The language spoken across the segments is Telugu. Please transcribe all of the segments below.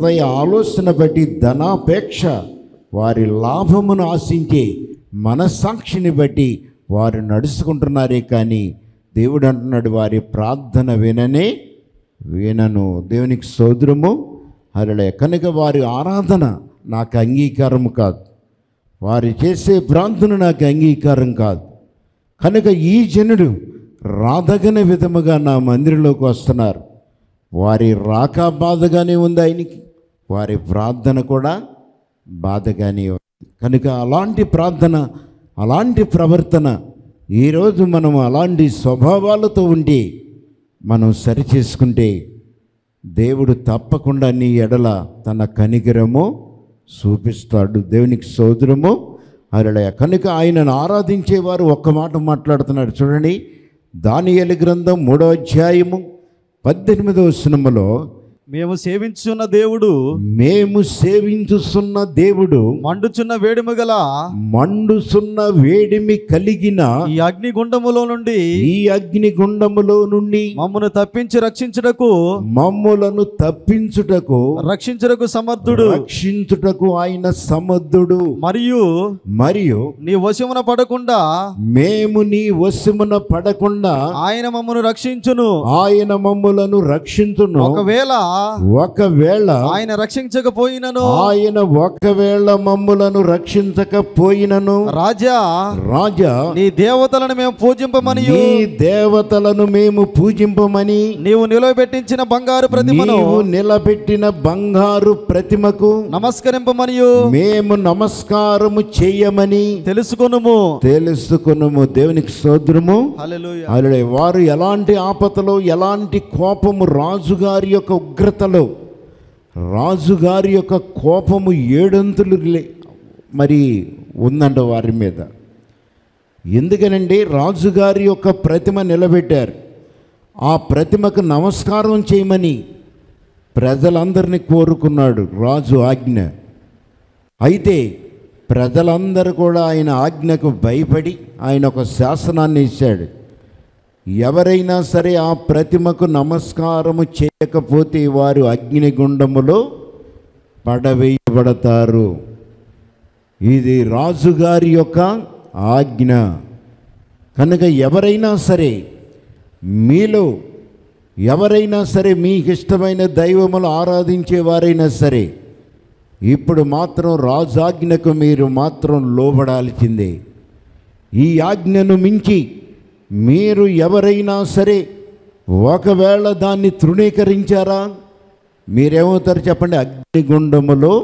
హృదయ ఆలోచన బట్టి ధనాపేక్ష వారి లాభమును ఆశించే మనస్సాక్షిని బట్టి వారు నడుచుకుంటున్నారే కానీ దేవుడు అంటున్నాడు వారి ప్రార్థన విననే వినను దేవునికి సోదరము అరలే కనుక వారి ఆరాధన నాకు అంగీకారం కాదు వారు చేసే ప్రార్థన నాకు అంగీకారం కాదు కనుక ఈ జనుడు రాదగని విధముగా నా మందిరంలోకి వస్తున్నారు వారి రాక బాధగానే ఉంది ఆయనకి వారి ప్రార్థన కూడా బాధగానే ఉంది కనుక అలాంటి ప్రార్థన అలాంటి ప్రవర్తన ఈరోజు మనం అలాంటి స్వభావాలతో ఉండి మనం సరిచేసుకుంటే దేవుడు తప్పకుండా నీ ఎడల తన కనికరము చూపిస్తాడు దేవునికి సోదరము అరళయ కనుక ఆయనను ఆరాధించేవారు ఒక్క మాట మాట్లాడుతున్నాడు చూడండి దానియలు గ్రంథం మూడో అధ్యాయము పద్దెనిమిదవ సినిమలో మేము సేవించున్న దేవుడు మేము సేవించుతున్న దేవుడు మండుచున్న వేడిమి గల మండుసున్న వేడిమి కలిగిన ఈ అగ్నిగుండములో నుండి ఈ అగ్నిగుండములో నుండి మమ్మను తప్పించి రక్షించుటకు మమ్ములను తప్పించుటకు రక్షించుటకు సమర్థుడు రక్షించుటకు ఆయన సమర్థుడు మరియు మరియు నీ వశమున పడకుండా మేము నీ వశమున పడకుండా ఆయన మమ్మను రక్షించును ఆయన మమ్ములను రక్షించును ఒకవేళ ఒకవేళ ఆయన రక్షించకపోయినను ఆయన ఒకవేళ మమ్ములను రక్షించకపోయినను రాజా రాజా నీ దేవతలను మేము పూజింపమనియు నీ దేవతలను మేము పూజింపమని నీవు నిలవబెట్టించిన బంగారు ప్రతిమను నీవు నిలబెట్టిన బంగారు ప్రతిమకు నమస్కరింపమనియు మేము నమస్కారము చెయ్యమని తెలుసుకొనుము తెలుసుకున్నాము దేవునికి సోదరము హల్లెలూయా అలా వారు ఎలాంటి ఆపదలో ఎలాంటి కోపము రాజుగారి యొక్క ఉగ్రతలో రాజుగారి యొక్క కోపము ఏడంతులు లే- మరి ఉందంట వారి మీద ఎందుకనండి రాజుగారి యొక్క ప్రతిమ నిలబెట్టారు ఆ ప్రతిమకు నమస్కారం చేయమని ప్రజలందరినీ కోరుకున్నాడు రాజు ఆజ్ఞ అయితే ప్రజలందరూ కూడా ఆయన ఆజ్ఞకు భయపడి ఆయన ఒక శాసనాన్ని ఇచ్చాడు ఎవరైనా సరే ఆ ప్రతిమకు నమస్కారము చేయకపోతే వారు అగ్నిగుండములో పడవేయబడతారు ఇది రాజుగారి యొక్క ఆజ్ఞ కనుక ఎవరైనా సరే మీలో ఎవరైనా సరే మీకు ఇష్టమైన దైవములు ఆరాధించేవారైనా సరే ఇప్పుడు మాత్రం రాజాజ్ఞకు మీరు మాత్రం లోబడాల్సిందే ఈ ఆజ్ఞను మించి మీరు ఎవరైనా సరే ఒకవేళ దాన్ని తృణీకరించారా మీరేమవుతారు చెప్పండి అగ్నిగుండములో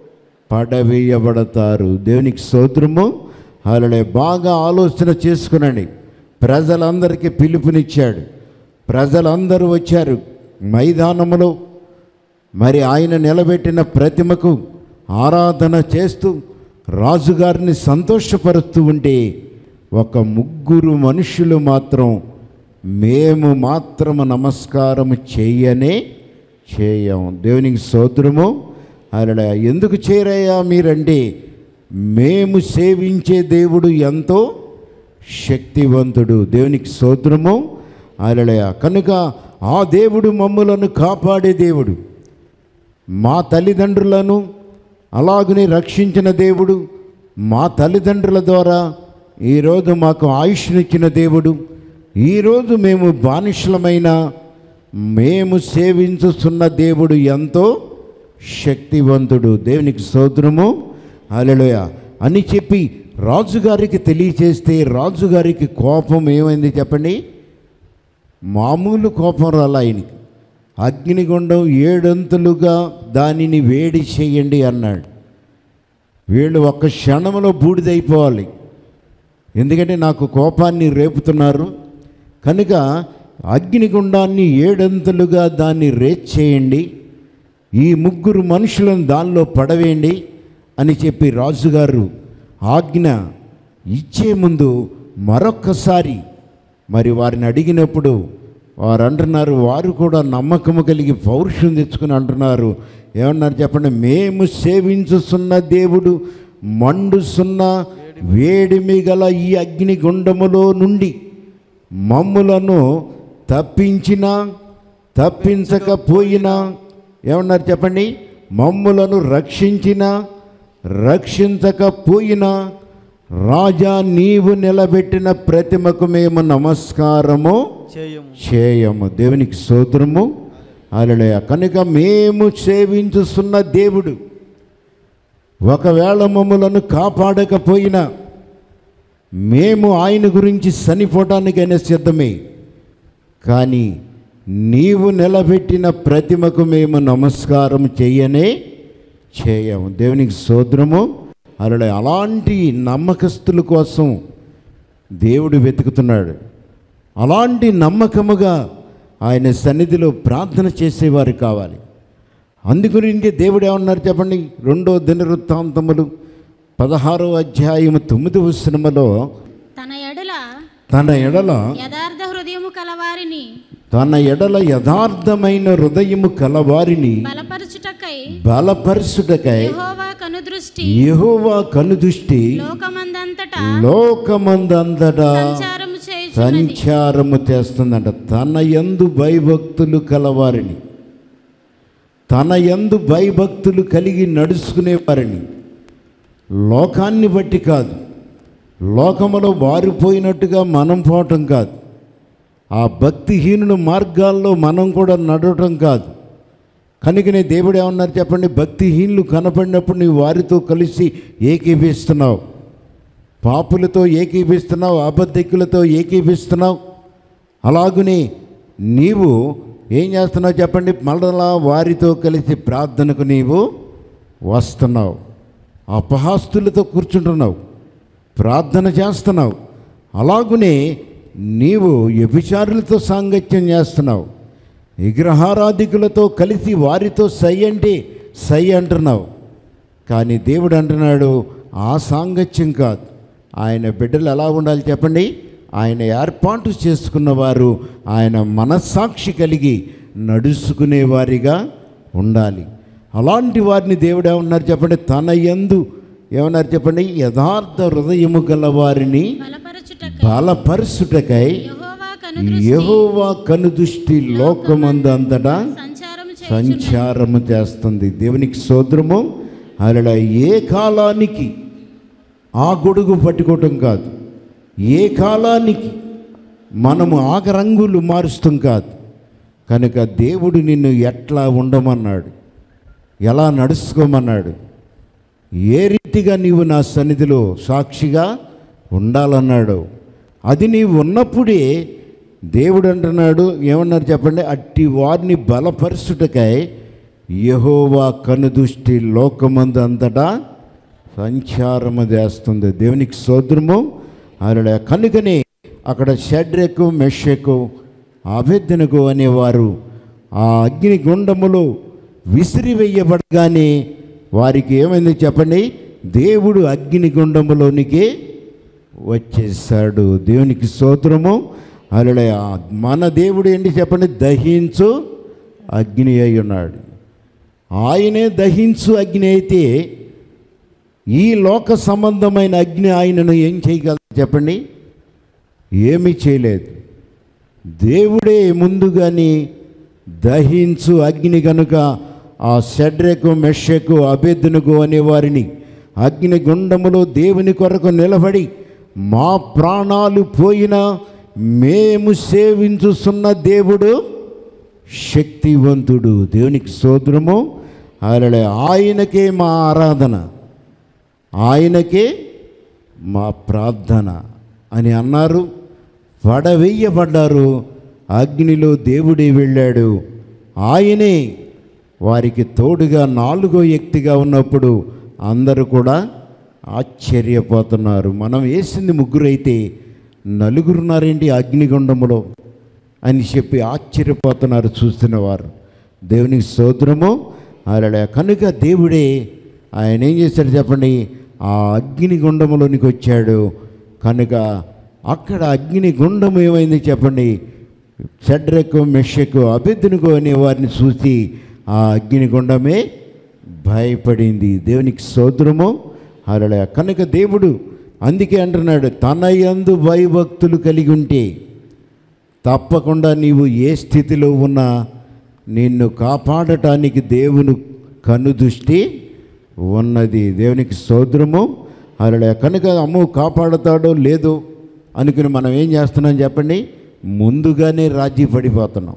పడవేయబడతారు దేవునికి స్తోత్రము అలాగే బాగా ఆలోచన చేసుకునండి ప్రజలందరికీ పిలుపునిచ్చాడు ప్రజలందరూ వచ్చారు మైదానములో మరి ఆయన నిలబెట్టిన ప్రతిమకు ఆరాధన చేస్తూ రాజుగారిని సంతోషపరుస్తూ ఉంటే ఒక ముగ్గురు మనుషులు మాత్రం మేము మాత్రము నమస్కారము చేయనే చేయం దేవునికి సోదరము అలా ఎందుకు చేరయ్యా మీరంటే మేము సేవించే దేవుడు ఎంతో శక్తివంతుడు దేవునికి సోదరము అలలయ కనుక ఆ దేవుడు మమ్ములను కాపాడే దేవుడు మా తల్లిదండ్రులను అలాగనే రక్షించిన దేవుడు మా తల్లిదండ్రుల ద్వారా ఈరోజు మాకు ఆయుష్నిచ్చిన దేవుడు ఈరోజు మేము బానిసలమైన మేము సేవించుతున్న దేవుడు ఎంతో శక్తివంతుడు దేవునికి స్తోత్రము అలెలుయ అని చెప్పి రాజుగారికి తెలియచేస్తే రాజుగారికి కోపం ఏమైంది చెప్పండి మామూలు కోపం రాల ఆయనకి అగ్నిగుండం ఏడంతులుగా దానిని వేడి చేయండి అన్నాడు వీళ్ళు ఒక్క క్షణంలో బూడిదైపోవాలి ఎందుకంటే నాకు కోపాన్ని రేపుతున్నారు కనుక అగ్నిగుండాన్ని ఏడంతులుగా దాన్ని రేట్ చేయండి ఈ ముగ్గురు మనుషులను దానిలో పడవేయండి అని చెప్పి రాజుగారు ఆజ్ఞ ఇచ్చే ముందు మరొక్కసారి మరి వారిని అడిగినప్పుడు వారు అంటున్నారు వారు కూడా నమ్మకము కలిగి పౌరుషం తెచ్చుకుని అంటున్నారు ఏమన్నారు చెప్పండి మేము సేవించుతున్న దేవుడు మండుసున్న వేడిమి గల ఈ అగ్నిగుండములో నుండి మమ్ములను తప్పించినా తప్పించకపోయినా ఏమన్నారు చెప్పండి మమ్ములను రక్షించిన రక్షించకపోయినా రాజా నీవు నిలబెట్టిన ప్రతిమకు మేము నమస్కారము చేయము చేయము దేవునికి సోదరము అలలయ కనుక మేము సేవించుస్తున్న దేవుడు ఒకవేళ మమ్మలను కాపాడకపోయినా మేము ఆయన గురించి చనిపోవటానికైనా సిద్ధమే కానీ నీవు నిలబెట్టిన ప్రతిమకు మేము నమస్కారం చేయనే చేయము దేవునికి సోదరము అలా అలాంటి నమ్మకస్తుల కోసం దేవుడు వెతుకుతున్నాడు అలాంటి నమ్మకముగా ఆయన సన్నిధిలో ప్రార్థన చేసేవారు కావాలి అందుగురించి దేవుడు ఏమన్నారు చెప్పండి రెండో దినవృత్తాంతములు పదహారో అధ్యాయము తొమ్మిది వచనములో తన ఎడల తన ఎడల యథార్థ హృదయము కలవారిని తన ఎడల యథార్థమైన హృదయము కలవారిని బలపరచుటకై బలపరుచుటకై యెహోవా కనుదృష్టి యెహోవా కనుదృష్టి లోకమందంతటా లోకమందంతటా సంచారము చేయుచున్నది సంచారము చేస్తుందంట తన యందు భయభక్తులు కలవారిని తన యందు భయభక్తులు కలిగి నడుచుకునేవారిని లోకాన్ని బట్టి కాదు లోకములో వారిపోయినట్టుగా మనం పోవటం కాదు ఆ భక్తిహీనుల మార్గాల్లో మనం కూడా నడవటం కాదు కనుకనే దేవుడు ఏమన్నారు చెప్పండి భక్తిహీనులు కనపడినప్పుడు నీవు వారితో కలిసి ఏకీపిస్తున్నావు పాపులతో ఏకీపిస్తున్నావు అబద్ధికులతో ఏకీపిస్తున్నావు అలాగునే నీవు ఏం చేస్తున్నావు చెప్పండి మళ్ళా వారితో కలిసి ప్రార్థనకు నీవు వస్తున్నావు అపహాస్తులతో కూర్చుంటున్నావు ప్రార్థన చేస్తున్నావు అలాగునే నీవు వ్యభిచారులతో సాంగత్యం చేస్తున్నావు విగ్రహారాధికులతో కలిసి వారితో సై అంటే సై అంటున్నావు కానీ దేవుడు అంటున్నాడు ఆ సాంగత్యం కాదు ఆయన బిడ్డలు ఎలా ఉండాలి చెప్పండి ఆయన ఏర్పాటు చేసుకున్న వారు ఆయన మనస్సాక్షి కలిగి నడుచుకునేవారిగా ఉండాలి అలాంటి వారిని దేవుడు ఏమన్నారు చెప్పండి తన యందు ఏమన్నారు చెప్పండి యథార్థ హృదయము గల వారిని బలపరచుటకై బలపరుచుటకై యెహోవా కనుదృష్టి యెహోవా కనుదృష్టి లోకమందు అంతటా సంచారము చేయుచున్నది సంచారము చేస్తుంది దేవునికి సోదరము అలా ఏ కాలానికి ఆ గొడుగు పట్టుకోవటం కాదు ఏ కాలానికి మనము ఆగరంగులు మారుస్తాం కాదు కనుక దేవుడు నిన్ను ఎట్లా ఉండమన్నాడు ఎలా నడుచుకోమన్నాడు ఏ రీతిగా నీవు నా సన్నిధిలో సాక్షిగా ఉండాలన్నాడు అది నీవు ఉన్నప్పుడే దేవుడు అంటున్నాడు ఏమన్నారు చెప్పండి అట్టి వారిని బలపరుచుటకై యహోవా కనుదృష్టి లోకమందు అంతటా సంచారము చేస్తుంది దేవునికి సోదరము అలా కనుకనే అక్కడ షడ్రెకు మెషకు అభ్యర్థనకు అనేవారు ఆ అగ్ని గుండములో విసిరివేయబడగానే వారికి ఏమైంది చెప్పండి దేవుడు అగ్ని గుండములోనికి వచ్చేసాడు దేవునికి స్తోత్రము అలా మన దేవుడు ఏంటి చెప్పండి దహించు అగ్ని అయి ఉన్నాడు ఆయనే దహించు అగ్ని అయితే ఈ లోక సంబంధమైన అగ్ని ఆయనను ఏం చేయగలదు చెప్పండి ఏమీ చేయలేదు దేవుడే ముందుగాని దహించు అగ్ని కనుక ఆ షడ్రకు మెషకు అభ్యర్థునకు అనేవారిని అగ్ని గుండములో దేవుని కొరకు నిలబడి మా ప్రాణాలు పోయినా మేము సేవించుతున్న దేవుడు శక్తివంతుడు దేవునికి సోదరము అలా ఆయనకే మా ఆరాధన ఆయనకే మా ప్రార్థన అని అన్నారు పడవేయబడ్డారు అగ్నిలో దేవుడే వెళ్ళాడు ఆయనే వారికి తోడుగా నాలుగో వ్యక్తిగా ఉన్నప్పుడు అందరూ కూడా ఆశ్చర్యపోతున్నారు మనం వేసింది ముగ్గురు అయితే నలుగురున్నారేంటి అగ్నిగుండములో అని చెప్పి ఆశ్చర్యపోతున్నారు చూస్తున్నవారు దేవునికి స్తోత్రము అలా కనుక దేవుడే ఆయన ఏం చేశాడు చెప్పండి ఆ అగ్ని గుండములోనికి వచ్చాడు కనుక అక్కడ అగ్ని గుండం ఏమైంది చెప్పండి షడ్రకు మెషకు అభిద్దునుకు అనే వారిని చూసి ఆ అగ్ని గుండమే భయపడింది దేవునికి స్తోత్రము అలా కనుక దేవుడు అందుకే అంటున్నాడు తన యందు భయభక్తులు కలిగి ఉంటే తప్పకుండా నీవు ఏ స్థితిలో ఉన్నా నిన్ను కాపాడటానికి దేవుని కనుదృష్టి ఉన్నది దేవునికి సోదరము అలా కనుక అమ్ము కాపాడుతాడో లేదో అనుకుని మనం ఏం చేస్తున్నాం చెప్పండి ముందుగానే రాజీ పడిపోతున్నాం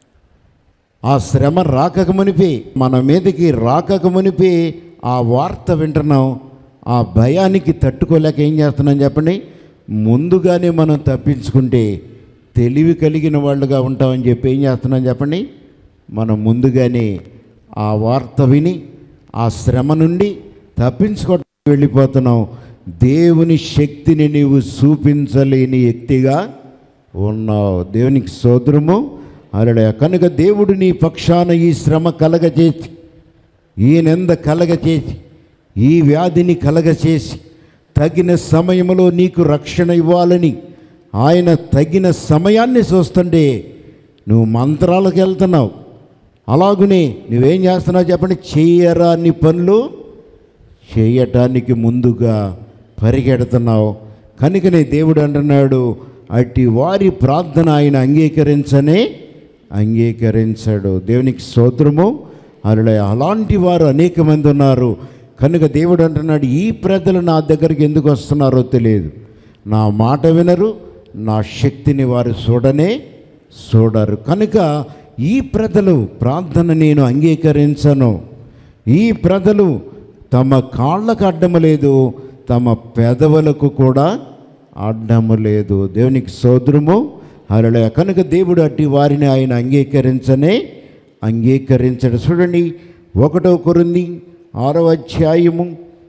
ఆ శ్రమ రాకక మునిపి మన మీదకి రాకక మునిపి ఆ వార్త వింటున్నాం ఆ భయానికి తట్టుకోలేక ఏం చేస్తున్నాం చెప్పండి ముందుగానే మనం తప్పించుకుంటే తెలివి కలిగిన వాళ్ళుగా ఉంటామని చెప్పి ఏం చేస్తున్నాం చెప్పండి మనం ముందుగానే ఆ వార్త విని ఆ శ్రమ నుండి తప్పించుకోవడానికి వెళ్ళిపోతున్నాం దేవుని శక్తిని నీవు చూపించలేని వ్యక్తిగా ఉన్నావు దేవునికి సోదరము అలడ కనుక దేవుడు నీ పక్షాన ఈ శ్రమ కలగచేసి ఈ నింద కలగచేసి ఈ వ్యాధిని కలగచేసి తగిన సమయంలో నీకు రక్షణ ఇవ్వాలని ఆయన తగిన సమయాన్ని చూస్తుంటే నువ్వు మంత్రాలకు వెళ్తున్నావు అలాగునే నువ్వేం చేస్తున్నావు చెప్పండి చేయరాని పనులు చేయటానికి ముందుగా పరిగెడుతున్నావు కనుకనే దేవుడు అంటున్నాడు అట్టి వారి ప్రార్థన ఆయన అంగీకరించనే అంగీకరించాడు దేవునికి స్తోత్రము అలా అలాంటి వారు అనేక మంది ఉన్నారు కనుక దేవుడు అంటున్నాడు ఈ ప్రజలు నా దగ్గరికి ఎందుకు వస్తున్నారో తెలియదు నా మాట వినరు నా శక్తిని వారు చూడనే చూడరు కనుక ఈ ప్రజలు ప్రార్థన నేను అంగీకరించను ఈ ప్రజలు తమ కాళ్ళకు అడ్డము లేదు తమ పెదవులకు కూడా అడ్డము లేదు దేవునికి సోదరము అలా కనుక దేవుడు అట్టి వారిని ఆయన అంగీకరించనే అంగీకరించడు చూడండి ఒకటో కొరింది ఆరవ అధ్యాయము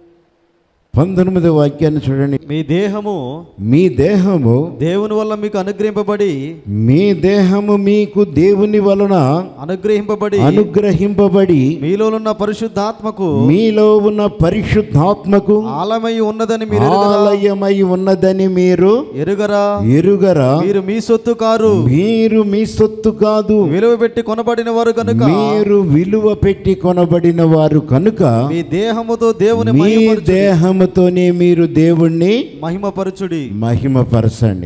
పంతొమ్మిదవ వాక్యాన్ని చూడండి మీ దేహము మీ దేహము దేవుని వల్ల మీకు అనుగ్రహింపబడి మీ దేహము మీకు దేవుని వలన అనుగ్రహింపబడి అనుగ్రహింపబడి మీలో ఉన్న పరిశుద్ధాత్మకు మీలో ఉన్న పరిశుద్ధాత్మకు ఆలమై ఉన్నదని మీరు ఎరుగరా? ఆలయమై ఉన్నదని మీరు ఎరుగరా ఎరుగరా మీరు మీ సొత్తు కారు మీరు మీ సొత్తు కాదు విలువ పెట్టి కొనబడిన వారు కనుక మీరు విలువ పెట్టి కొనబడిన వారు కనుక మీ దేహముతో దేవుని మీ మహిమపరచుడి. దేహముతోనే మీరు దేవుణ్ణి మహిమపరచుడి మహిమపరచండి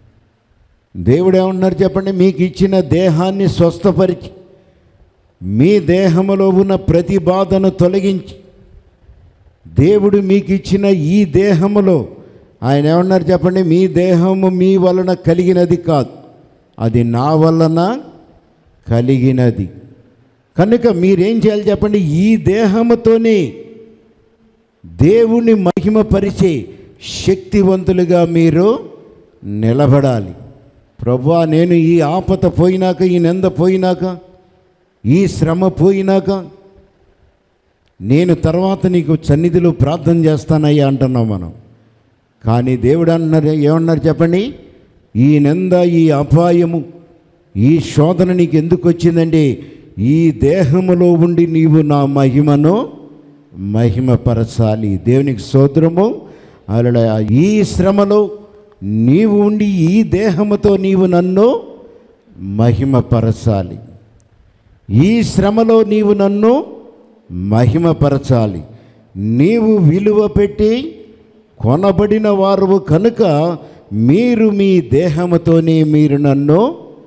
దేవుడు ఏమన్నారు చెప్పండి మీకు ఇచ్చిన దేహాన్ని స్వస్థపరిచి మీ దేహములో ఉన్న ప్రతి బాధను తొలగించి దేవుడు మీకు ఇచ్చిన ఈ దేహములో ఆయన ఏమన్నారు చెప్పండి మీ దేహము మీ వలన కలిగినది కాదు అది నా వలన కలిగినది కనుక మీరేం చేయాలి చెప్పండి ఈ దేహముతోనే దేవుని మహిమపరిచే శక్తివంతులుగా మీరు నిలబడాలి ప్రభా నేను ఈ ఆపత పోయినాక ఈ నింద పోయినాక ఈ శ్రమ పోయినాక నేను తర్వాత నీకు సన్నిధిలో ప్రార్థన చేస్తానయ్యా అంటున్నాం మనం కానీ దేవుడు అన్నారు ఏమన్నారు చెప్పండి ఈ నింద ఈ అపాయము ఈ శోధన నీకు ఎందుకు వచ్చిందంటే ఈ దేహములో ఉండి నీవు నా మహిమను మహిమపరచాలి దేవునికి స్తోత్రము అలా ఈ శ్రమలో నీవు ఉండి ఈ దేహముతో నీవు నన్ను మహిమపరచాలి ఈ శ్రమలో నీవు నన్ను మహిమపరచాలి నీవు విలువ పెట్టి కొనబడిన వారు కనుక మీరు మీ దేహముతోనే మీరు నన్ను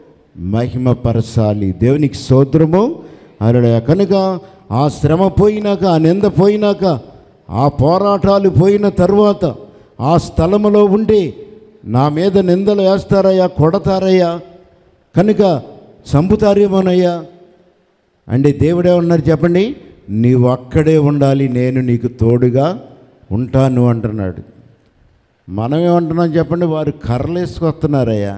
మహిమపరచాలి దేవునికి స్తోత్రము అలా కనుక ఆ శ్రమ పోయినాక ఆ నింద పోయినాక ఆ పోరాటాలు పోయిన తర్వాత ఆ స్థలములో ఉండి నా మీద నిందలు వేస్తారయ్యా కొడతారయ్యా కనుక చంపుతారేమోనయ్యా అంటే దేవుడే ఉన్నారు చెప్పండి నీవు అక్కడే ఉండాలి నేను నీకు తోడుగా ఉంటాను అంటున్నాడు మనం ఏమంటున్నాం చెప్పండి వారు కర్రలు వేసుకొస్తున్నారయ్యా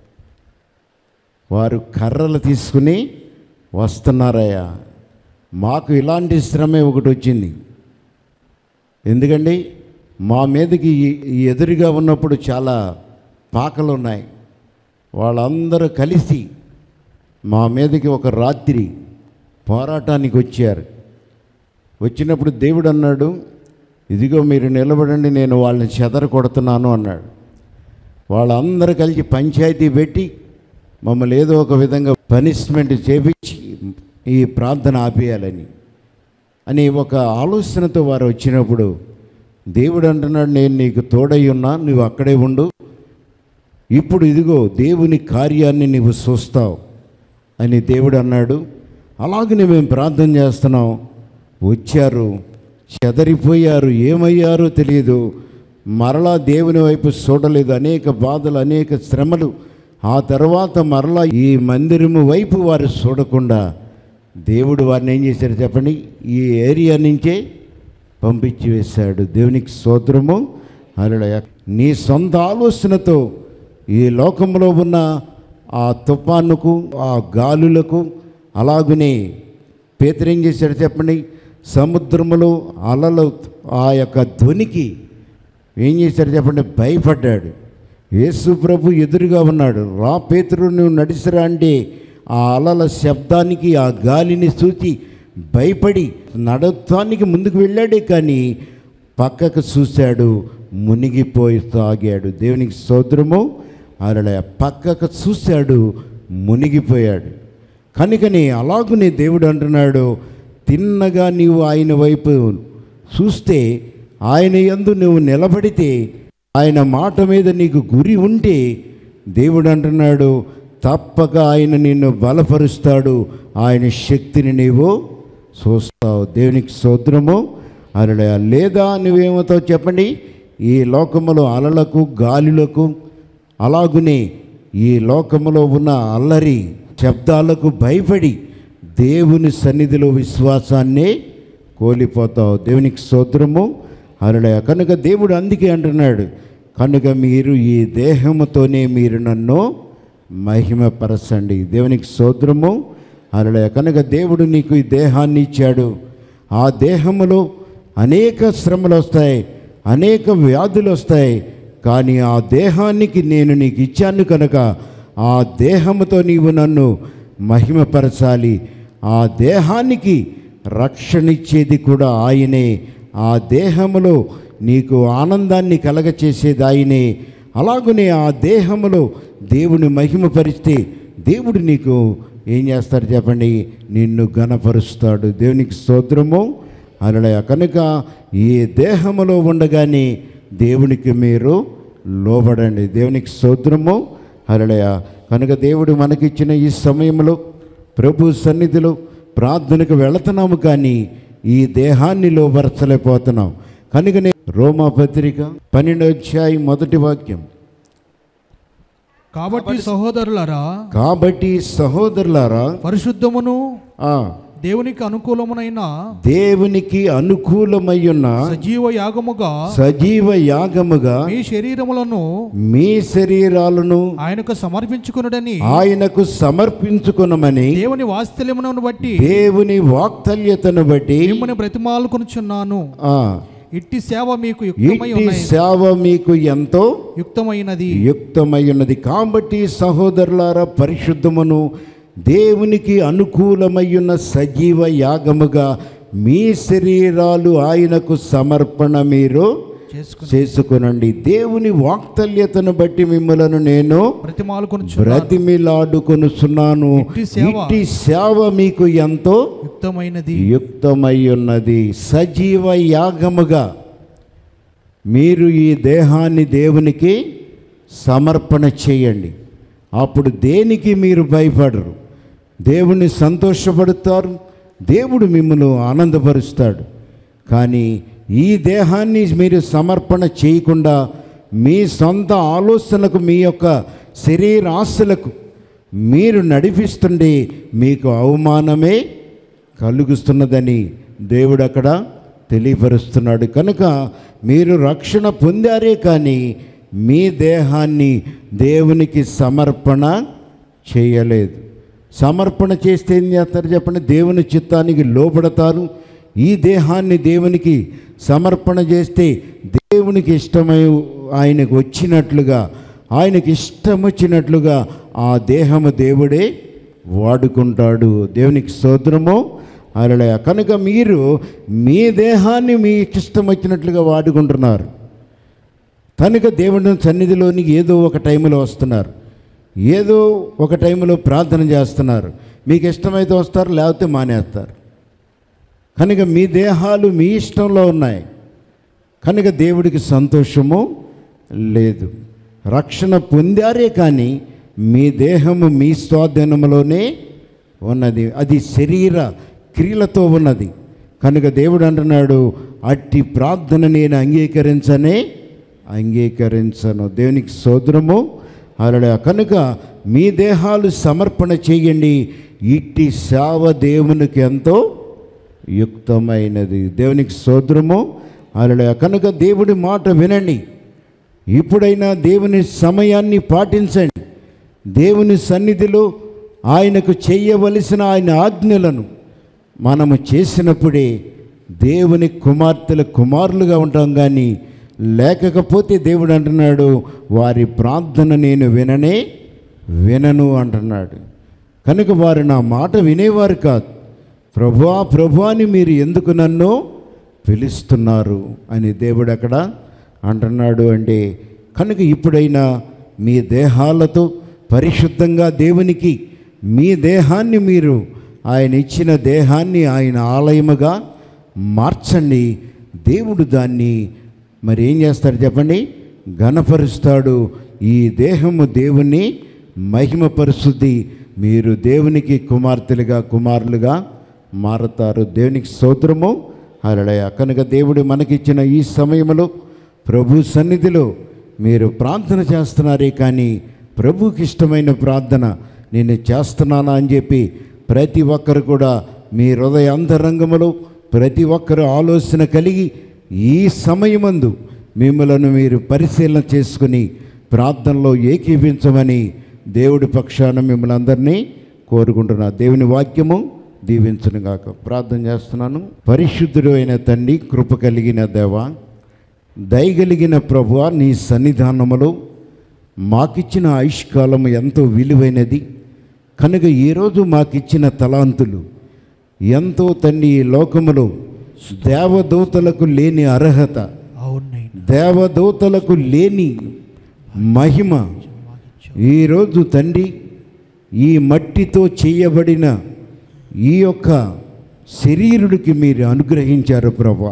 వారు కర్రలు తీసుకుని వస్తున్నారయ్యా మాకు ఇలాంటి శ్రమే ఒకటి వచ్చింది ఎందుకండి మా మీదకి ఈ- ఈ ఎదురుగా ఉన్నప్పుడు చాలా పాకలు ఉన్నాయి వాళ్ళందరూ కలిసి మా మీదకి ఒక రాత్రి పోరాటానికి వచ్చారు వచ్చినప్పుడు దేవుడు అన్నాడు ఇదిగో మీరు నిలబడండి నేను వాళ్ళని చెదర కొడుతున్నాను అన్నాడు వాళ్ళందరూ కలిసి పంచాయతీ పెట్టి మమ్మల్ని ఏదో ఒక విధంగా పనిష్మెంట్ చేపించి ఈ ప్రార్థన ఆపేయాలని అని ఒక ఆలోచనతో వారు వచ్చినప్పుడు దేవుడు అంటున్నాడు నేను నీకు తోడై ఉన్నా నువ్వు అక్కడే ఉండు ఇప్పుడు ఇదిగో దేవుని కార్యాన్ని నీవు చూస్తావు అని దేవుడు అన్నాడు అలాగనే మేము ప్రార్థన చేస్తున్నాం వచ్చారు చెదరిపోయారు ఏమయ్యారో తెలియదు మరలా దేవుని వైపు చూడలేదు అనేక బాధలు అనేక శ్రమలు ఆ తర్వాత మరలా ఈ మందిరము వైపు వారు చూడకుండా దేవుడు వారిని ఏం చేశారు చెప్పండి ఈ ఏరియా నుంచే పంపించి వేశాడు దేవునికి స్తోత్రము అలా నీ సొంత ఆలోచనతో ఈ లోకంలో ఉన్న ఆ తుఫానుకు ఆ గాలులకు అలాగునే పేతురు ఏం చేశాడు చెప్పండి సముద్రములో అలలు ఆ యొక్క ధ్వనికి ఏం చేశాడు చెప్పండి భయపడ్డాడు యేసు ప్రభు ఎదురుగా ఉన్నాడు రా పేతురు నువ్వు నడిసిరా అంటే ఆ అలల శబ్దానికి ఆ గాలిని చూచి భయపడి నడతానికి ముందుకు వెళ్ళాడే కానీ పక్కకు చూశాడు మునిగిపోయి సాగాడు దేవునికి సోదరము అలా పక్కకు చూశాడు మునిగిపోయాడు కనుకని అలాగునే దేవుడు అంటున్నాడు తిన్నగా నీవు ఆయన వైపు చూస్తే ఆయన యందు నువ్వు నిలబడితే ఆయన మాట మీద నీకు గురి ఉంటే దేవుడు అంటున్నాడు తప్పక ఆయన నిన్ను బలపరుస్తాడు ఆయన శక్తిని నీవు చూస్తావు దేవునికి సోద్రము అలా లేదా నువ్వేమవుతావు చెప్పండి ఈ లోకములో అలలకు గాలులకు అలాగునే ఈ లోకములో ఉన్న అల్లరి శబ్దాలకు భయపడి దేవుని సన్నిధిలో విశ్వాసాన్ని కోల్పోతావు దేవునికి స్తోత్రము అలా కనుక దేవుడు అందుకే అంటున్నాడు కనుక మీరు ఈ దేహముతోనే మీరు నన్ను మహిమపరచండి దేవునికి స్తోత్రము అలా కనుక దేవుడు నీకు ఈ దేహాన్ని ఇచ్చాడు ఆ దేహములో అనేక శ్రమలు వస్తాయి అనేక వ్యాధులు వస్తాయి కానీ ఆ దేహానికి నేను నీకు ఇచ్చాను కనుక ఆ దేహముతో నీవు నన్ను మహిమపరచాలి ఆ దేహానికి రక్షణ ఇచ్చేది కూడా ఆయనే ఆ దేహములో నీకు ఆనందాన్ని కలగచేసేది ఆయనే అలాగనే ఆ దేహములో దేవుని మహిమపరిస్తే దేవుడు నీకు ఏం చేస్తాడు చెప్పండి నిన్ను గణపరుస్తాడు దేవునికి స్తోత్రము అలా కనుక ఈ దేహములో ఉండగానే దేవునికి మీరు లోబడండి దేవునికి స్తోత్రము అలడయ కనుక దేవుడు మనకిచ్చిన ఈ సమయంలో ప్రభు సన్నిధిలో ప్రార్థనకు వెళుతున్నాము కానీ ఈ దేహాన్ని లోపరచలేకపోతున్నాం కనుకనే రోమా పత్రిక పన్నెండో అధ్యాయం మొదటి వాక్యం కాబట్టి సహోదరులారా కాబట్టి సహోదరులారా పరిశుద్ధమును ఆ, దేవునికి అనుకూలమునైన దేవునికి అనుకూలమై ఉన్న సజీవ యాగముగా సజీవ యాగముగా మీ శరీరములను మీ శరీరాలను ఆయనకు సమర్పించుకునుడని ఆయనకు సమర్పించుకునమని దేవుని వాత్సల్యమును బట్టి దేవుని వాక్తల్యతను బట్టి మిమ్మల్ని బ్రతిమాలుకొనుచున్నాను ఆ, ఇట్టి సేవ మీకు యుక్తమై ఇట్టి ఉన్నది సేవ మీకు ఎంతో యుక్తమైనది యుక్తమై ఉన్నది కాబట్టి సహోదరులారా పరిశుద్ధమును దేవునికి అనుకూలమై ఉన్న సజీవ యాగముగా మీ శరీరాలు ఆయనకు సమర్పణ మీరు చేసుకుని చేసుకునండి దేవుని వాక్తల్యతను బట్టి మిమ్మలను నేను బ్రతిమాలుకొనుచు బ్రతిమిలాడుకొనుచున్నాను ఇట్టి సేవ ఇట్టి సేవ మీకు ఎంతో యుక్తమైనది యుక్తమై ఉన్నది సజీవ యాగముగా మీరు ఈ దేహాన్ని దేవునికి సమర్పణ చేయండి అప్పుడు దేనికి మీరు భయపడరు దేవుని సంతోషపడతారు దేవుడు మిమ్మల్ని ఆనందపరుస్తాడు కానీ ఈ దేహాన్ని మీరు సమర్పణ చేయకుండా మీ సొంత ఆలోచనలకు మీ యొక్క శరీరాశలకు మీరు నడిపిస్తుండే మీకు అవమానమే కలుగుతున్నదని దేవుడు అక్కడ తెలియపరుస్తున్నాడు కనుక మీరు రక్షణ పొందారే కానీ మీ దేహాన్ని దేవునికి సమర్పణ చేయలేదు సమర్పణ చేస్తే ఏం చేస్తారు చెప్పండి దేవుని చిత్తానికి లోపడతారు ఈ దేహాన్ని దేవునికి సమర్పణ చేస్తే దేవునికి ఇష్టమై ఆయనకు వచ్చినట్లుగా ఆయనకి ఇష్టం వచ్చినట్లుగా ఆ దేహము దేవుడే వాడుకుంటాడు దేవునికి స్తోత్రము అలా కనుక మీరు మీ దేహాన్ని మీకు ఇష్టం వచ్చినట్లుగా వాడుకుంటున్నారు కనుక దేవుని సన్నిధిలోనికి ఏదో ఒక టైంలో వస్తున్నారు ఏదో ఒక టైంలో ప్రార్థన చేస్తున్నారు మీకు ఇష్టమైతే వస్తారు లేకపోతే మానేస్తారు కనుక మీ దేహాలు మీ ఇష్టంలో ఉన్నాయి కనుక దేవుడికి సంతోషము లేదు రక్షణ పొందారే కానీ మీ దేహము మీ స్వాధీనంలోనే ఉన్నది అది శరీర క్రియలతో ఉన్నది కనుక దేవుడు అంటున్నాడు అట్టి ప్రార్థన నేను అంగీకరించనే అంగీకరించను దేవునికి సోదరము అలా కనుక మీ దేహాలు సమర్పణ చేయండి ఇట్టి సేవ దేవునికి ఎంతో యుక్తమైనది దేవునికి సోదరము అలా కనుక దేవుడి మాట వినండి ఇప్పుడైనా దేవుని సమయాన్ని పాటించండి దేవుని సన్నిధిలో ఆయనకు చేయవలసిన ఆయన ఆజ్ఞలను మనము చేసినప్పుడే దేవుని కుమార్తెల కుమారులుగా ఉంటాం కానీ లేకపోతే దేవుడు అంటున్నాడు వారి ప్రార్థన నేను విననే వినను అంటున్నాడు కనుక వారు నా మాట వినేవారు కాదు ప్రభువా ప్రభువా అని మీరు ఎందుకు నన్ను పిలుస్తున్నారు అని దేవుడు అక్కడ అంటున్నాడు అంటే కనుక ఇప్పుడైనా మీ దేహాలతో పరిశుద్ధంగా దేవునికి మీ దేహాన్ని మీరు ఆయన ఇచ్చిన దేహాన్ని ఆయన ఆలయముగా మార్చండి దేవుడు దాన్ని మరి ఏం చేస్తాడు చెప్పండి ఘనపరుస్తాడు ఈ దేహము దేవుని మహిమపరుస్తుంది మీరు దేవునికి కుమార్తెలుగా కుమారులుగా మారతారు దేవునికి స్తోత్రము హరళయ కనుక దేవుడు మనకిచ్చిన ఈ సమయంలో ప్రభు సన్నిధిలో మీరు ప్రార్థన చేస్తున్నారే కానీ ప్రభుకి ఇష్టమైన ప్రార్థన నేను చేస్తున్నానా అని చెప్పి ప్రతి ఒక్కరు కూడా మీ హృదయ అంతరంగములో ప్రతి ఒక్కరు ఆలోచన కలిగి ఈ సమయమందు మిమ్మలను మీరు పరిశీలన చేసుకుని ప్రార్థనలో ఏకీపించమని దేవుడి పక్షాన మిమ్మల్ని అందరినీ కోరుకుంటున్నా దేవుని వాక్యము దీవించును గాక ప్రార్థన చేస్తున్నాను పరిశుద్ధుడు అయిన తండ్రి కృప కలిగిన దేవ దయగలిగిన ప్రభువ నీ సన్నిధానములో మాకిచ్చిన ఆయుష్కాలం ఎంతో విలువైనది కనుక ఈరోజు మాకిచ్చిన తలాంతులు ఎంతో తండ్రి ఈ లోకములో దేవదూతలకు లేని అర్హత అవునైనా దేవదూతలకు లేని మహిమ ఈరోజు తండ్రి ఈ మట్టితో చేయబడిన ఈ యొక్క శరీరుడికి మీరు అనుగ్రహించారు ప్రభా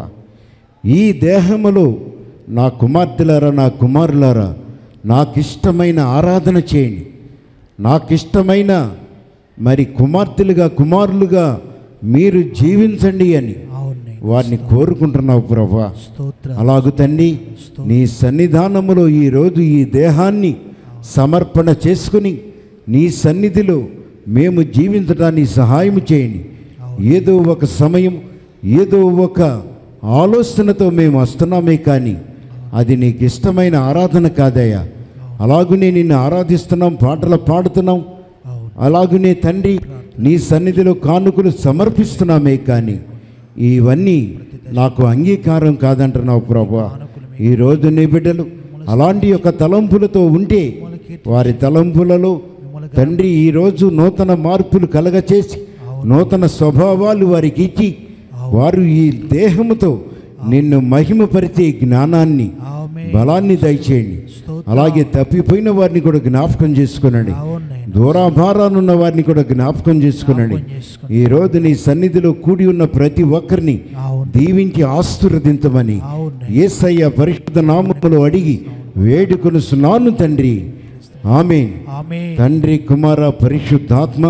ఈ దేహములో నా కుమార్తెలారా నా కుమారులారా నాకిష్టమైన ఆరాధన చేయండి నాకిష్టమైన మరి కుమార్తెలుగా కుమారులుగా మీరు జీవించండి అని అవునైనా వారిని కోరుకుంటున్నావు ప్రభా స్తోత్ర అలాగు తండ్రి నీ సన్నిధానములో ఈరోజు ఈ దేహాన్ని సమర్పణ చేసుకుని నీ సన్నిధిలో మేము జీవించడానికి సహాయం చేయండి ఏదో ఒక సమయం ఏదో ఒక ఆలోచనతో మేము వస్తున్నామే కానీ అది నీకు ఇష్టమైన ఆరాధన కాదయ్యా అలాగునే నిన్ను ఆరాధిస్తున్నాం పాటలు పాడుతున్నాం అవును అలాగునే తండ్రి నీ సన్నిధిలో కానుకలు సమర్పిస్తున్నామే కానీ ఇవన్నీ నాకు అంగీకారం కాదంటున్నావు ప్రభా ఈరోజు నీ బిడ్డలు అలాంటి యొక్క తలంపులతో ఉంటే వారి తలంపులలో తండ్రి ఈరోజు నూతన మార్పులు కలగచేసి నూతన స్వభావాలు వారికి ఇచ్చి వారు ఈ దేహముతో నిన్ను మహిమపరిచే జ్ఞానాన్ని ఆమె బలాన్ని దయచేయండి అలాగే తప్పిపోయిన వారిని కూడా జ్ఞాపకం చేసుకునండి అవునైనా దూరాభారానున్న వారిని కూడా జ్ఞాపకం చేసుకునండి చేసుకుని ఈ రోజు నీ సన్నిధిలో కూడి ఉన్న ప్రతి ఒక్కరిని అవును దీవించి ఆశీర్వదించమని అవునైనా ఏసయ్య పరిశుద్ధ నామములో అడిగి వేడుకొను సున్నాను తండ్రి ఆమె ఆమె తండ్రి కుమార పరిశుద్ధాత్మ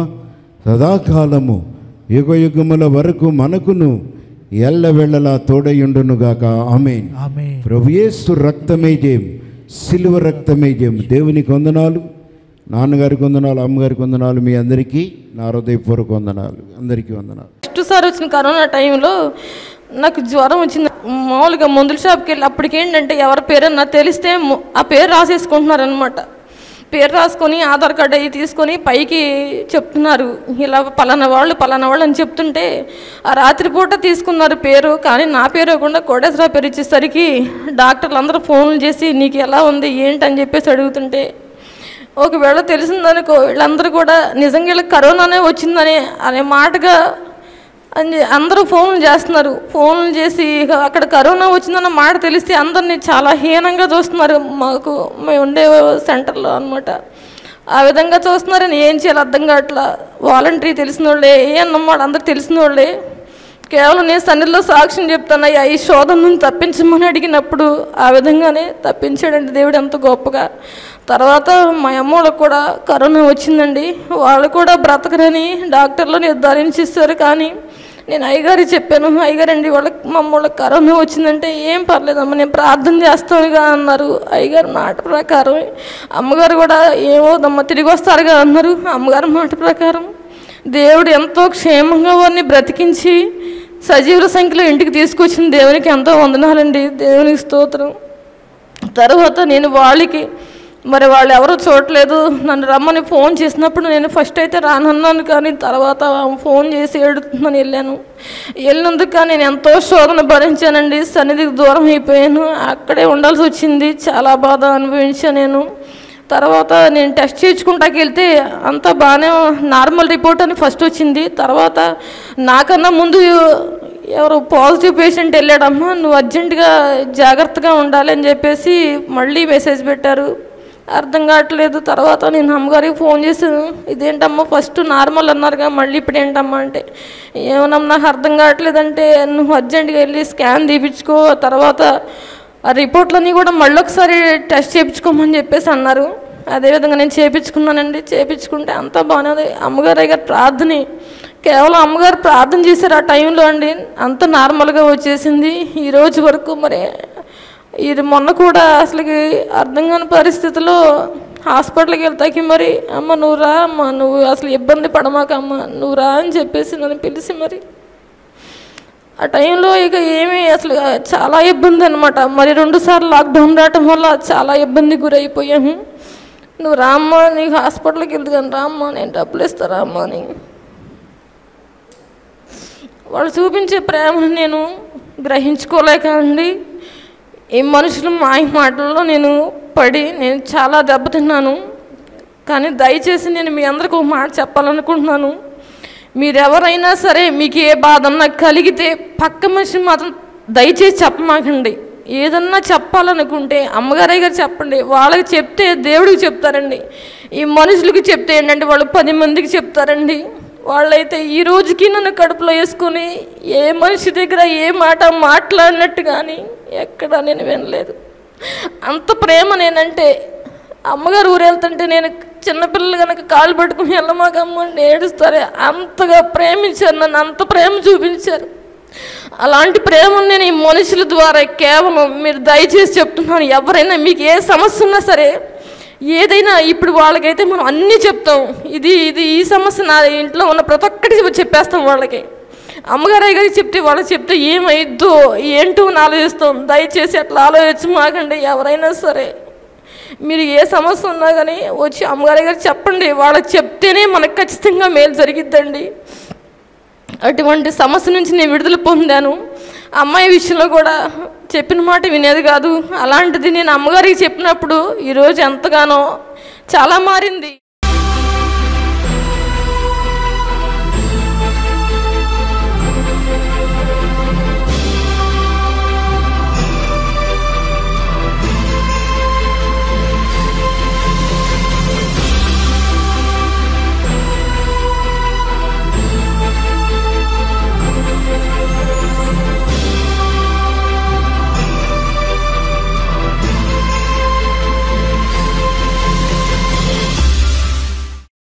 సదాకాలము యుగయుగముల వరకు మనకును ఎల్లవెళ్ళలా తోడయుండునుగాక ఆమెన్ ఆమె ప్రభుయేసు రక్తమే జయం సిలువ రక్తమే జయం దేవునికి వందనాలు నాన్నగారికి వందనాలు అమ్మగారికి వందనాలు మీ అందరికీ నా హృదయపూర్వక వందనాలు అందరికీ వందనాలు ఫస్ట్ సారి వచ్చిన కరోనా టైంలో నాకు జ్వరం వచ్చింది మామూలుగా మందుల షాప్కి వెళ్ళి అప్పటికి ఏంటంటే ఎవరి పేరన్నా తెలిస్తే ము- ఆ పేరు రాసేసుకుంటున్నారనమాట పేరు రాసుకొని ఆధార్ కార్డు అవి తీసుకొని పైకి చెప్తున్నారు ఇలా పలానా వాళ్ళు పలానా వాళ్ళు అని చెప్తుంటే ఆ రాత్రిపూట తీసుకున్నారు పేరు కానీ నా పేరు ఇవ్వకుండా కోటేశ్వర పేరు ఇచ్చేసరికి డాక్టర్లు అందరూ ఫోన్లు చేసి నీకు ఎలా ఉంది ఏంటి అని చెప్పేసి అడుగుతుంటే ఒకవేళ తెలిసిందనుకో వీళ్ళందరూ కూడా నిజంగా వీళ్ళకి కరోనానే వచ్చిందని అనే మాటగా అని అందరూ ఫోన్లు చేస్తున్నారు ఫోన్లు చేసి ఇక అక్కడ కరోనా వచ్చిందన్న మాట తెలిస్తే అందరినీ చాలా హీనంగా చూస్తున్నారు మాకు మేము ఉండే సెంటర్లో అనమాట ఆ విధంగా చూస్తున్నారని ఏం చేయాలి అర్థం కావట్లా వాలంటరీ తెలిసిన వాళ్ళే ఏ అన్నమాట అందరు తెలిసిన వాళ్ళే కేవలం నేను సన్నిధిలో సాక్ష్యం చెప్తాను అయ్యా ఈ శోధన నుంచి తప్పించమని అడిగినప్పుడు ఆ విధంగానే తప్పించాడండి దేవుడు ఎంత గొప్పగా తర్వాత మా అమ్మోళ్ళకు కూడా కరోనా వచ్చిందండి వాళ్ళు కూడా బ్రతకరని డాక్టర్లు నిర్ధారించిస్తారు కానీ నేను అయ్యగారికి చెప్పాను అయ్యగారండి వాళ్ళకి మా వాళ్ళకి కరోనా వచ్చిందంటే ఏం పర్లేదమ్మా నేను ప్రార్థన చేస్తానుగా అన్నారు అయ్యగారి మాట ప్రకారం అమ్మగారు కూడా ఏమోదమ్మా తిరిగి వస్తారుగా అన్నారు అమ్మగారి మాట ప్రకారం దేవుడు ఎంతో క్షేమంగా వారిని బ్రతికించి సజీవుల సంఖ్యలో ఇంటికి తీసుకొచ్చిన దేవునికి ఎంతో వందనాలండి దేవునికి స్తోత్రం తర్వాత నేను వాళ్ళకి మరి వాళ్ళు ఎవరు చూడలేదు నన్ను రమ్మని ఫోన్ చేసినప్పుడు నేను ఫస్ట్ అయితే రానన్నాను కానీ తర్వాత ఆమె ఫోన్ చేసి ఏడుతుందని వెళ్ళాను వెళ్ళినందుకు కానీ నేను ఎంతో శోధన భరించానండి సన్నిధికి దూరం అయిపోయాను అక్కడే ఉండాల్సి వచ్చింది చాలా బాధ అనుభవించాను నేను తర్వాత నేను టెస్ట్ చేయించుకుంటాకి వెళ్తే అంతా బాగానే నార్మల్ రిపోర్ట్ అని ఫస్ట్ వచ్చింది తర్వాత నాకన్నా ముందు ఎవరు పాజిటివ్ పేషెంట్ వెళ్ళాడమ్మా నువ్వు అర్జెంటుగా జాగ్రత్తగా ఉండాలి అని చెప్పేసి మళ్ళీ మెసేజ్ పెట్టారు అర్థం కావట్లేదు తర్వాత నేను అమ్మగారికి ఫోన్ చేశాను ఇదేంటమ్మా ఫస్ట్ నార్మల్ అన్నారుగా మళ్ళీ ఇప్పుడు ఏంటమ్మా అంటే ఏమన్నా నాకు అర్థం కావట్లేదంటే నువ్వు అర్జెంటుగా వెళ్ళి స్కాన్ తీపించుకో తర్వాత ఆ రిపోర్ట్లన్నీ కూడా మళ్ళీ ఒకసారి టెస్ట్ చేయించుకోమని చెప్పేసి అన్నారు అదేవిధంగా నేను చేయించుకున్నానండి చేయించుకుంటే అంతా బాగానే ఉంది అమ్మగారు గారు ప్రార్థన కేవలం అమ్మగారు ప్రార్థన చేశారు ఆ టైంలో అండి అంత నార్మల్గా వచ్చేసింది ఈ రోజు వరకు మరి ఇది మొన్న కూడా అసలుకి అర్థం కాని పరిస్థితిలో హాస్పిటల్కి వెళ్తాకి మరి అమ్మ నువ్వు రా అమ్మ నువ్వు అసలు ఇబ్బంది పడమాక అమ్మ నువ్వు రా అని చెప్పేసి నన్ను పిలిచి మరి ఆ టైంలో ఇక ఏమీ అసలు చాలా ఇబ్బంది అనమాట మరి రెండు సార్లు లాక్డౌన్ రావటం వల్ల చాలా ఇబ్బంది గురైపోయాము నువ్వు రామ్మా నీకు హాస్పిటల్కి వెళ్తాను రామ్మా నేను డబ్బులు ఇస్తారా అమ్మా అని వాళ్ళు చూపించే ప్రేమను నేను గ్రహించుకోలేక అండి ఈ మనుషుల మాయ మాటల్లో నేను పడి నేను చాలా దెబ్బతిన్నాను కానీ దయచేసి నేను మీ అందరికి ఒక మాట చెప్పాలనుకుంటున్నాను మీరెవరైనా సరే మీకు ఏ బాధ అన్నా కలిగితే పక్క మనిషి మాత్రం దయచేసి చెప్పమాకండి ఏదన్నా చెప్పాలనుకుంటే అమ్మగారయ్య గారు చెప్పండి వాళ్ళకి చెప్తే దేవుడికి చెప్తారండి ఈ మనుషులకి చెప్తే ఏంటంటే వాళ్ళు పది మందికి చెప్తారండి వాళ్ళైతే ఈ రోజుకి నన్ను కడుపులో వేసుకొని ఏ మనిషి దగ్గర ఏ మాట మాట్లాడినట్టు కానీ ఎక్కడా నేను వినలేదు అంత ప్రేమ నేనంటే అమ్మగారు ఊరు వెళ్తుంటే నేను చిన్నపిల్లలు కనుక కాలు పట్టుకుని వెళ్ళమాకమ్మ అని ఏడుస్తారు అంతగా ప్రేమించారు నన్ను అంత ప్రేమ చూపించారు అలాంటి ప్రేమను నేను ఈ మనుషుల ద్వారా కేవలం మీరు దయచేసి చెప్తున్నాను ఎవరైనా మీకు ఏ సమస్య ఉన్నా సరే ఏదైనా ఇప్పుడు వాళ్ళకైతే మనం అన్నీ చెప్తాం ఇది ఇది ఈ సమస్య నా ఇంట్లో ఉన్న ప్రతి ఒక్కటి చెప్పేస్తాం వాళ్ళకి అమ్మగారయ్య గారికి చెప్తే వాళ్ళకి చెప్తే ఏమైద్దో ఏంటో అని ఆలోచిస్తాం దయచేసి అట్లా ఆలోచించి మాకండి ఎవరైనా సరే మీరు ఏ సమస్య ఉన్నా కానీ వచ్చి అమ్మగారి గారు చెప్పండి వాళ్ళకి చెప్తేనే మనకు ఖచ్చితంగా మేలు జరిగిద్దండి అటువంటి సమస్య నుంచి నేను విడుదల పొందాను అమ్మాయి విషయంలో కూడా చెప్పిన మాట వినేది కాదు అలాంటిది నేను అమ్మగారికి చెప్పినప్పుడు ఈరోజు ఎంతగానో చాలా మారింది